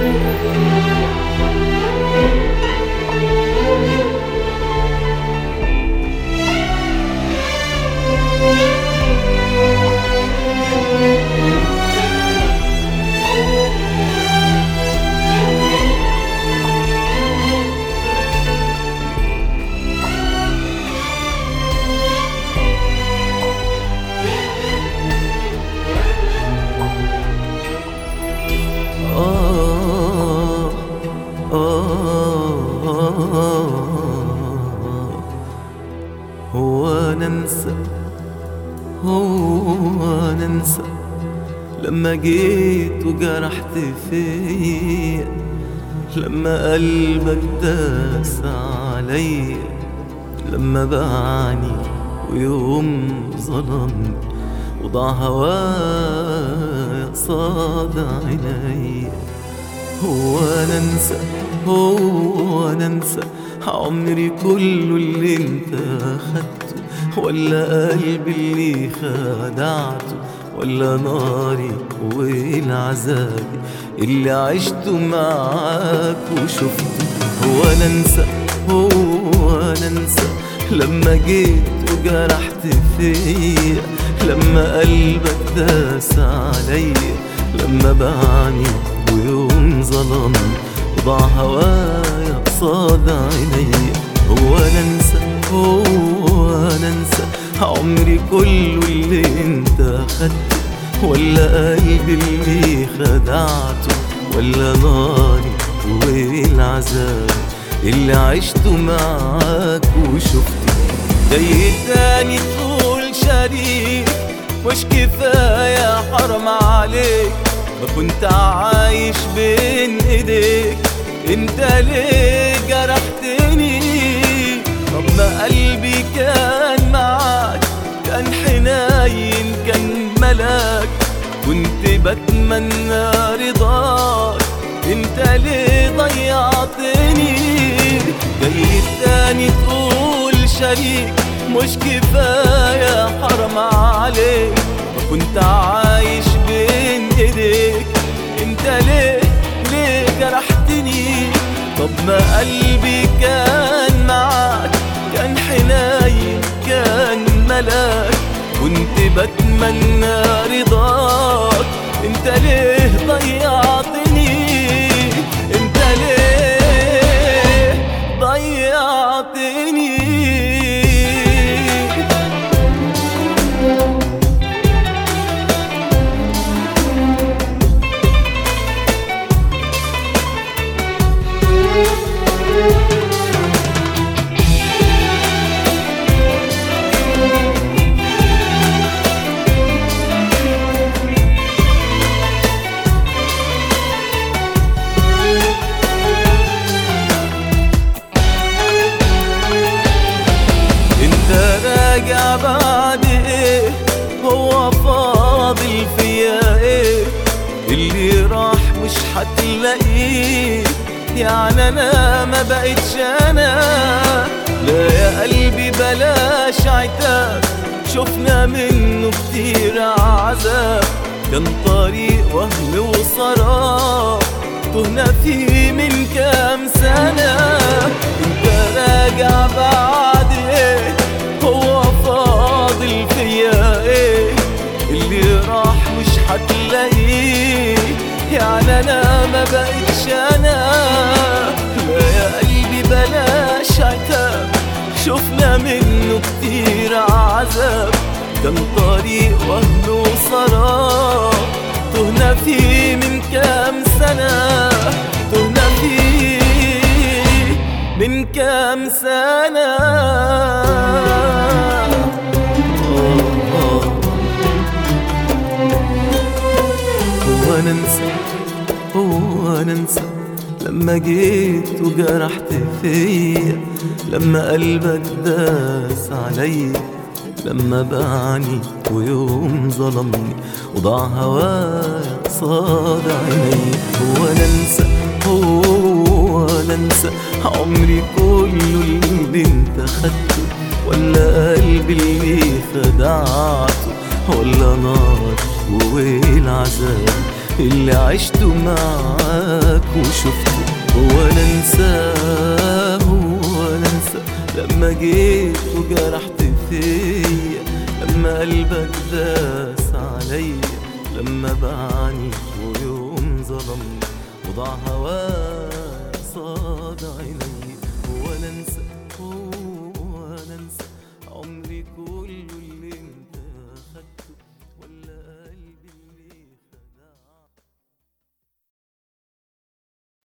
آه آه هو ننسى هو ننسى لما جيت وجرحت فيا لما قلبك داس عليا لما باعني ويوم ظلمني وضع هوايا قصاد عينيا هو ننسى هو ننسى عمري كله اللي انت اخدته ولا قلبي اللي خدعته ولا ناري والعذاب اللي عشته معاك وشفته هو ننسى هو ننسى لما جيت وجرحت فيا لما قلبك داس عليا لما باعني ويوم ظلمني وضع هوايا قصاد عينيا هو ننسى هو ننسى عمري كله اللي انت اخدته ولا قلبي اللي خدعته ولا ناري والعذاب اللي عشته معاك وشفته جاي تاني تقول شريك مش كفاية حرام عليك ما كنت عايش بين ايديك انت ليه جرحتني طب ما قلبي كان معاك كان حنين كان ملاك كنت بتمنى رضاك انت ليه ضيعتني جاي تاني تقول شريك مش كفاية حرام عليك ما كنت عايش بين ايديك انت ليه ليه جرحتني طب ما قلبي كان معاك كان حنين كان ملاك كنت بتمنى رضاك انت ليه ضيعتني انت ليه ضيعتني انت راجع بعد ايه هو فاضل فيا ايه اللي راح مش هتلاقيه يعني انا ما بقتش انا لا يا قلبي بلاش عتاب شفنا منه كتير عذاب كان طريق وهم وسراب تهنا فيه من كام سنة انت راجع بعد ايه هو فاضل فيا ايه اللي راح مش هتلاقيه يعني انا ما بقتش انا لا يا قلبي بلاش عتاب شفنا منه كتير عذاب كان طريق وهم وسراب تهنا فيه من كام سنة تهنا فيه من كام سنة هو ننسى هو ننسى لما جيت وجرحت فيا لما قلبك داس عليا لما باعني ويوم ظلمني وضع هوايا قصاد عيني هو ننسى هو ننسى عمري كله اللي انت خدته ولا قلبي اللي خدعته ولا نار والعذاب اللي عشته معاك وشفته هو انا انساه هو انا انسى لما جيت وجرحت فيا لما قلبك داس عليا لما باعني ويوم ظلمني وضع هواك صاد عيني هو انا انسى